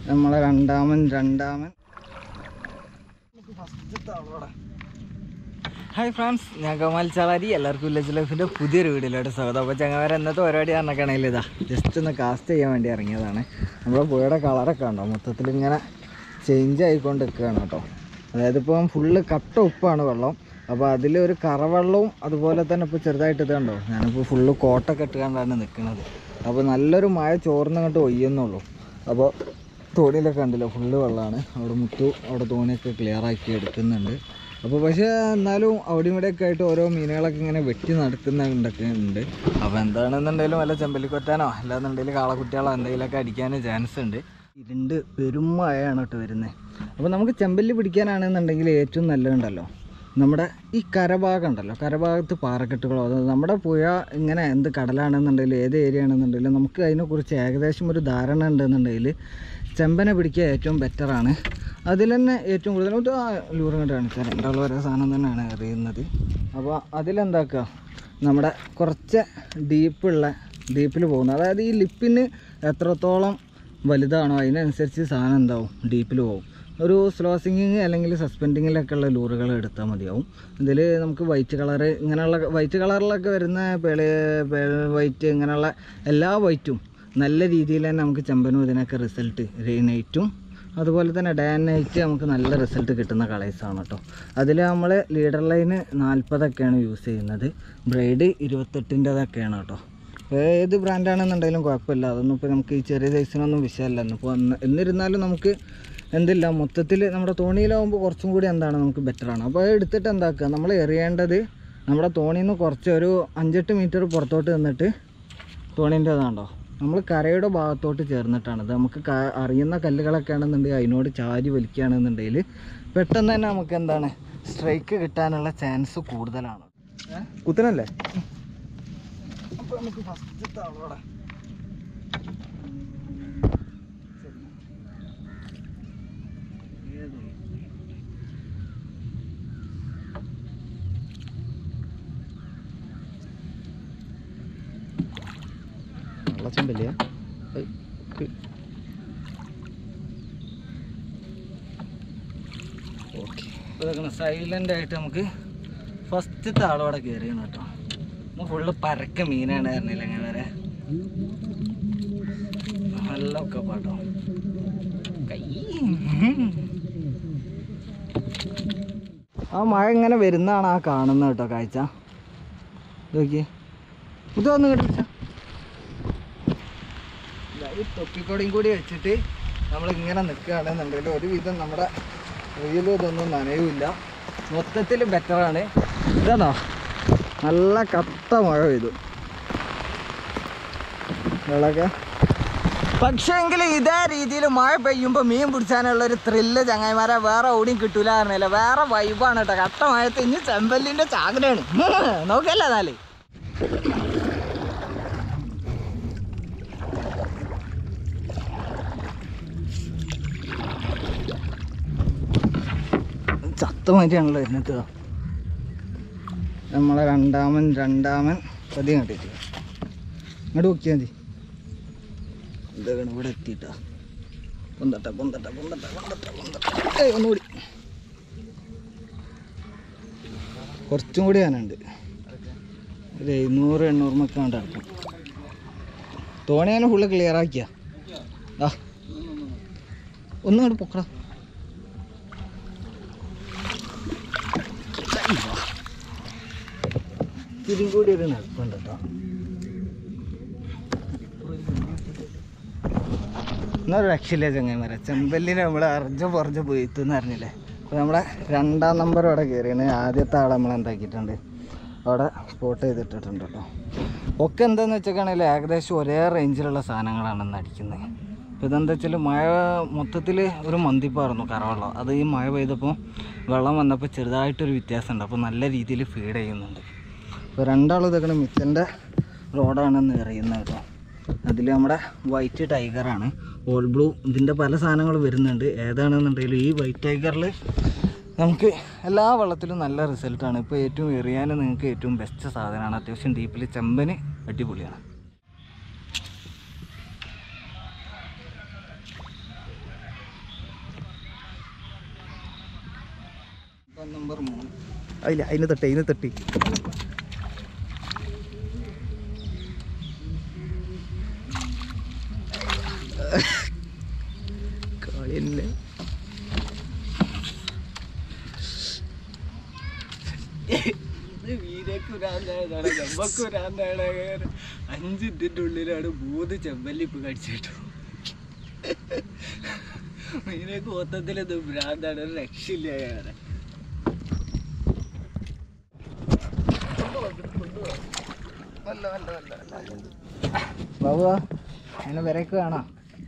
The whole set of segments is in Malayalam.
നമ്മളെ രണ്ടാമൻ രണ്ടാമൻ ഹായ് ഫ്രണ്ട്സ് ഞാൻ കമാൽ ചാളാരി എല്ലാവർക്കും വില്ലേജ് ലൈഫിൻ്റെ പുതിയൊരു വീഡിയോയിലോട്ട് സ്വാഗതം അപ്പോൾ ചങ്ങവരെ എന്നത്തെ പരിപാടി പറഞ്ഞിട്ടാണെങ്കിൽ ഇതാ ജസ്റ്റ് ഒന്ന് കാസ്റ്റ് ചെയ്യാൻ വേണ്ടി ഇറങ്ങിയതാണ് നമ്മുടെ പുഴയുടെ കളറൊക്കെ ഉണ്ടോ മൊത്തത്തിൽ ഇങ്ങനെ ചേഞ്ച് ആയിക്കൊണ്ട് നിൽക്കുകയാണ് കേട്ടോ അതായത് ഇപ്പം ഫുള്ള് കട്ട ഉപ്പാണ് വെള്ളം അപ്പോൾ അതിലൊരു കറവെള്ളവും അതുപോലെ തന്നെ ഇപ്പോൾ ചെറുതായിട്ട് ഇത് കണ്ടോ ഞാനിപ്പോൾ ഫുള്ള് കോട്ടൊക്കെ ഇട്ടുകൊണ്ടാണ് നിൽക്കുന്നത് അപ്പോൾ നല്ലൊരു മഴ ചോർന്നങ്ങോട്ട് ഒയ്യുന്നുള്ളൂ അപ്പോൾ തോണിയിലൊക്കെ ഉണ്ടല്ലോ ഫുള്ള് വെള്ളമാണ് അവിടെ മുത്തു അവിടെ തോണിയൊക്കെ ക്ലിയർ ആക്കി എടുക്കുന്നുണ്ട് അപ്പോൾ പക്ഷേ എന്നാലും അവിടെ ഇവിടെയൊക്കെ ആയിട്ട് ഓരോ മീനുകളൊക്കെ ഇങ്ങനെ വെട്ടി നടക്കുന്നുണ്ടൊക്കെ ഉണ്ട് അപ്പോൾ എന്താണെന്നുണ്ടെങ്കിലും വല്ല ചെമ്പല്ലിക്കൊറ്റാനോ അല്ലാന്നുണ്ടെങ്കിൽ കാളക്കുട്ടികളോ എന്തെങ്കിലുമൊക്കെ അടിക്കാനും ചാൻസ് ഉണ്ട് ഇരുണ്ട് പെരുമഴയാണ് കേട്ടോ വരുന്നത് അപ്പോൾ നമുക്ക് ചെമ്പല്ലി പിടിക്കാനാണെന്നുണ്ടെങ്കിൽ ഏറ്റവും നല്ലതുണ്ടല്ലോ നമ്മുടെ ഈ കരഭാഗം ഉണ്ടല്ലോ കരഭാഗത്ത് പാറക്കെട്ടുകളോ അത് നമ്മുടെ പുഴ ഇങ്ങനെ എന്ത് കടലാണെന്നുണ്ടെങ്കിലും ഏത് ഏരിയ ആണെന്നുണ്ടെങ്കിലും നമുക്ക് അതിനെക്കുറിച്ച് ഏകദേശം ഒരു ധാരണ ഉണ്ടെന്നുണ്ടെങ്കിൽ ചെമ്പനെ പിടിക്കുക ഏറ്റവും ബെറ്ററാണ് അതിൽ തന്നെ ഏറ്റവും കൂടുതൽ ഒരു ലൂറ് കണ്ട് കാണിച്ചാൽ രണ്ടാൾ ഒരേ സാധനം തന്നെയാണ് എറിയുന്നത് അപ്പോൾ അതിലെന്താക്കുക നമ്മുടെ കുറച്ച് ഡീപ്പുള്ള ഡീപ്പിൽ പോകുന്നത് അതായത് ഈ ലിപ്പിന് എത്രത്തോളം വലുതാണോ അതിനനുസരിച്ച് സാധനം എന്താവും ഡീപ്പിൽ പോകും ഒരു സ്ലോ സിംഗിങ് അല്ലെങ്കിൽ സസ്പെൻഡിങ്ങിലൊക്കെ ഉള്ള ലൂറുകൾ എടുത്താൽ മതിയാവും ഇതിൽ നമുക്ക് വൈറ്റ് കളറ് ഇങ്ങനെയുള്ള വൈറ്റ് കളറിലൊക്കെ വരുന്ന പേള് പേൾ വൈറ്റ് ഇങ്ങനെയുള്ള എല്ലാ വൈറ്റും നല്ല രീതിയിൽ തന്നെ നമുക്ക് ചെമ്പനും ഇതിനൊക്കെ റിസൾട്ട് നൈറ്റും അതുപോലെ തന്നെ ഡേ ആൻഡ് നൈറ്റ് നമുക്ക് നല്ല റിസൾട്ട് കിട്ടുന്ന കളേഴ്സാണ് കേട്ടോ അതിൽ നമ്മൾ ലീഡർ ലൈന് നാൽപ്പതൊക്കെയാണ് യൂസ് ചെയ്യുന്നത് ബ്രൈഡ് ഇരുപത്തെട്ടിൻ്റെതൊക്കെയാണ് കേട്ടോ ഏത് ബ്രാൻഡാണെന്നുണ്ടെങ്കിലും കുഴപ്പമില്ല അതൊന്നും ഇപ്പോൾ നമുക്ക് ഈ ചെറിയ സൈസിനൊന്നും വിഷയമല്ല ഇപ്പോൾ എന്നിരുന്നാലും നമുക്ക് എന്തില്ല മൊത്തത്തിൽ നമ്മുടെ തോണിയിലാവുമ്പോൾ കുറച്ചും കൂടി എന്താണ് നമുക്ക് ബെറ്ററാണ് അപ്പോൾ അത് എടുത്തിട്ട് എന്താക്കുക നമ്മൾ എറിയേണ്ടത് നമ്മുടെ തോണിയിൽ നിന്ന് കുറച്ച് ഒരു അഞ്ചെട്ട് മീറ്റർ പുറത്തോട്ട് നിന്നിട്ട് തോണീൻ്റെ അതാണ്ടോ നമ്മൾ കരയുടെ ഭാഗത്തോട്ട് ചേർന്നിട്ടാണ് ഇത് നമുക്ക് ക- അറിയുന്ന കല്ലുകളൊക്കെ ആണെന്നുണ്ടെങ്കിൽ അതിനോട് ചാരി വലിക്കുകയാണെന്നുണ്ടെങ്കിൽ പെട്ടെന്ന് തന്നെ നമുക്ക് എന്താണ് സ്ട്രൈക്ക് കിട്ടാനുള്ള ചാൻസ് കൂടുതലാണ് കുത്തനല്ലേ അപ്പോൾ നമുക്ക് ഫസ്റ്റ് അവിടെ വെള്ളച്ചമ്പല്ലേ ഓക്കെ ഇതൊക്കെ സൈലൻ്റ് ആയിട്ട് നമുക്ക് ഫസ്റ്റത്തെ ആളവിടെ കയറിയാണ് കേട്ടോ നമ്മൾ ഫുള്ള് പരക്ക മീനാണ് പറഞ്ഞില്ല അങ്ങനെ വരെ നല്ല ഒക്കെ പാട്ടോ കൈ ആ മഴ ഇങ്ങനെ വരുന്നതാണ് ആ കാണുന്നത് കേട്ടോ കാഴ്ച നോക്കി ഇത് വന്ന് കേട്ടോ ഈ തൊപ്പിക്കൊടിയും കൂടി വെച്ചിട്ട് നമ്മൾ ഇങ്ങനെ നിൽക്കുകയാണെന്നുണ്ടെങ്കിൽ ഒരുവിധം നമ്മുടെ റീലും ഇതൊന്നും നനയുമില്ല മൊത്തത്തിൽ ബെറ്ററാണ് ഇതാണോ നല്ല കത്ത മഴ പെയ്തു വെള്ളമൊക്കെ പക്ഷേങ്കിൽ ഇതേ രീതിയിൽ മഴ പെയ്യുമ്പോൾ മീൻ പിടിച്ചാനുള്ള ഒരു ത്രില്ല് ചങ്ങായിമാരെ വേറെ എവിടെയും കിട്ടൂല പറഞ്ഞില്ല വേറെ വൈബാണ് കേട്ടോ കട്ട മഴത്ത് ഇനി ചെമ്പല്ലിൻ്റെ ചാകരയാണ് നോക്കല്ലേ എന്നാല് ചത്തമാതിരിയാണല്ലോ വരുന്നത് നമ്മളെ രണ്ടാമൻ രണ്ടാമൻ പതി കണ്ടിട്ട് ഇങ്ങോട്ട് നോക്കിയാൽ മതി എന്താണ് ഇവിടെ എത്തിയിട്ടാ പൊന്തട്ട പൊന്തട്ട പൊന്തട്ട പൊന്തട്ട പൊന്തട്ട ഏയ് ഒന്നുകൂടി കുറച്ചും കൂടി ഞാനുണ്ട് ഒരു എഴുന്നൂറ് എണ്ണൂറ് മക്കാണ്ട് അടക്കും തോണി ഞാൻ ഫുള്ള് ക്ലിയർ ആക്കിയാ ആ ഒന്നും ഇങ്ങോട്ട് പൊക്കടാ ഇത്തിരി കൂടി ഒരു നിൽപ്പുണ്ട് കേട്ടോ എന്നൊരു രക്ഷയില്ല ചങ്ങന്മാരെ ചെമ്പല്ലിനെ നമ്മൾ അറിഞ്ഞ പുറഞ്ഞ് പോയിത്തെന്ന് അറിഞ്ഞില്ലേ അപ്പോൾ നമ്മളെ രണ്ടാം നമ്പർ അവിടെ കയറിയാണ് ആദ്യത്തെ ആളെ നമ്മൾ എന്താക്കിയിട്ടുണ്ട് അവിടെ സ്പോട്ട് ചെയ്തിട്ടിട്ടുണ്ട് കേട്ടോ ഒക്കെ എന്താണെന്ന് വെച്ചേക്കാണെങ്കിൽ ഏകദേശം ഒരേ റേഞ്ചിലുള്ള സാധനങ്ങളാണ് ഇന്ന് അടിക്കുന്നത് അപ്പോൾ ഇതെന്താ വെച്ചാൽ മഴ മൊത്തത്തിൽ ഒരു മന്തിപ്പായിരുന്നു കറവെള്ളം അത് ഈ മഴ പെയ്തപ്പോൾ വെള്ളം വന്നപ്പോൾ ചെറുതായിട്ടൊരു വ്യത്യാസമുണ്ട് അപ്പോൾ നല്ല രീതിയിൽ ഫീഡ് ചെയ്യുന്നുണ്ട് അപ്പോൾ രണ്ടാളും ഇതൊക്കെ മിച്ചൻ്റെ റോഡാണെന്ന് അറിയുന്നത് കേട്ടോ അതിൽ നമ്മുടെ വൈറ്റ് ടൈഗറാണ് ഓൾ ബ്ലൂ ഇതിൻ്റെ പല സാധനങ്ങളും വരുന്നുണ്ട് ഏതാണെന്നുണ്ടെങ്കിലും ഈ വൈറ്റ് ടൈഗറിൽ നമുക്ക് എല്ലാ വെള്ളത്തിലും നല്ല റിസൾട്ടാണ് ഇപ്പോൾ ഏറ്റവും എറിയാൻ നിങ്ങൾക്ക് ഏറ്റവും ബെസ്റ്റ് സാധനമാണ് അത്യാവശ്യം ഡീപ്പിൽ ചെമ്പന് അടിപൊളിയാണ് നമ്പർ മൂന്ന് അതില്ല അതിന് തട്ടി അതിന് തട്ടി കളി തന്നെ ഇത് വീരക്കുരാന്താണ് ചെമ്പക്കുരാന്താണ് അഞ്ചിൻ്റെ ഉള്ളിലാണ് മൂന്ന് ചെമ്പല്ലിപ്പ് കടിച്ചിട്ടു വീരക്ക് മൊത്തത്തിലത് ഭ്രാന്താണ് ഒരു രക്ഷയില്ല അങ്ങനെ ബാബുവാ അതിനെ വിരക്ക് കാണാം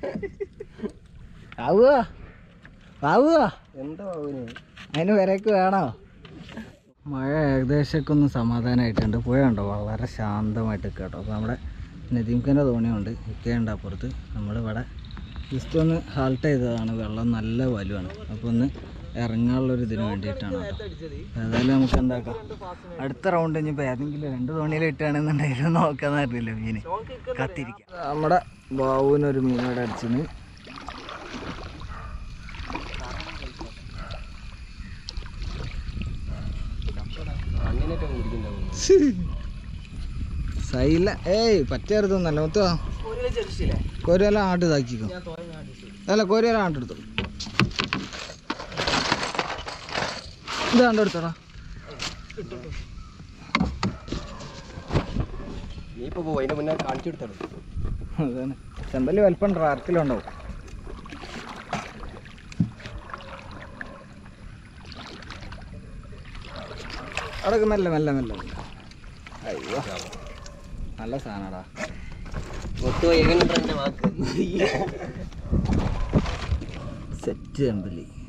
ബാബുവാ ബാബുവാ എന്താ അതിന് വിരക്ക് വേണോ മഴ ഏകദേശമൊക്കെ ഒന്ന് സമാധാനമായിട്ടുണ്ട് പുഴ ഉണ്ടോ വളരെ ശാന്തമായിട്ട് കേട്ടോ അപ്പോൾ നമ്മുടെ നദീംഖൻ്റെ തോണിയുണ്ട് ഇക്കയുണ്ട് അപ്പുറത്ത് നമ്മളിവിടെ ജസ്റ്റ് ഒന്ന് ഹാൾട്ട് ചെയ്തതാണ് വെള്ളം നല്ല വലുവാണ് അപ്പോൾ ഒന്ന് ഇറങ്ങാനുള്ളൊരു ഇതിന് വേണ്ടിയിട്ടാണ് കേട്ടോ ഏതായാലും നമുക്ക് എന്താക്കാം അടുത്ത റൗണ്ട് ഇനിയിപ്പോൾ ഏതെങ്കിലും രണ്ട് തോണിയിൽ ഇട്ടാണെന്നുണ്ടെങ്കിൽ നോക്കാന്ന് അറിയില്ല മീന് കത്തിരിക്കാം നമ്മുടെ ബാവുവിനൊരു മീനോടെ അടിച്ചിന് സൈല ഏയ് പറ്റരുതൊന്നല്ല മൊത്തോ കോരിയെല്ലാം ആട്ട് ഇതാക്കിക്കോ അല്ല കോരിയെല്ലാം ആട്ടെടുത്തു ഇത് കണ്ടെടുത്തോടാ നീ ഇപ്പൊ പോയി അതിന്റെ മുന്നേ കാണിച്ചു കൊടുത്തോ അതാണ് ചെമ്പല്ലി വലിപ്പം ട്രാക്കിലുണ്ടാവും അവിടെ മെല്ലെ മെല്ലെ മെല്ലെ മെല്ലെ. അയ്യോ നല്ല സാധനടാ മൊത്തം എങ്ങനെ വാക്ക് സെറ്റ് ചെമ്പല്ലി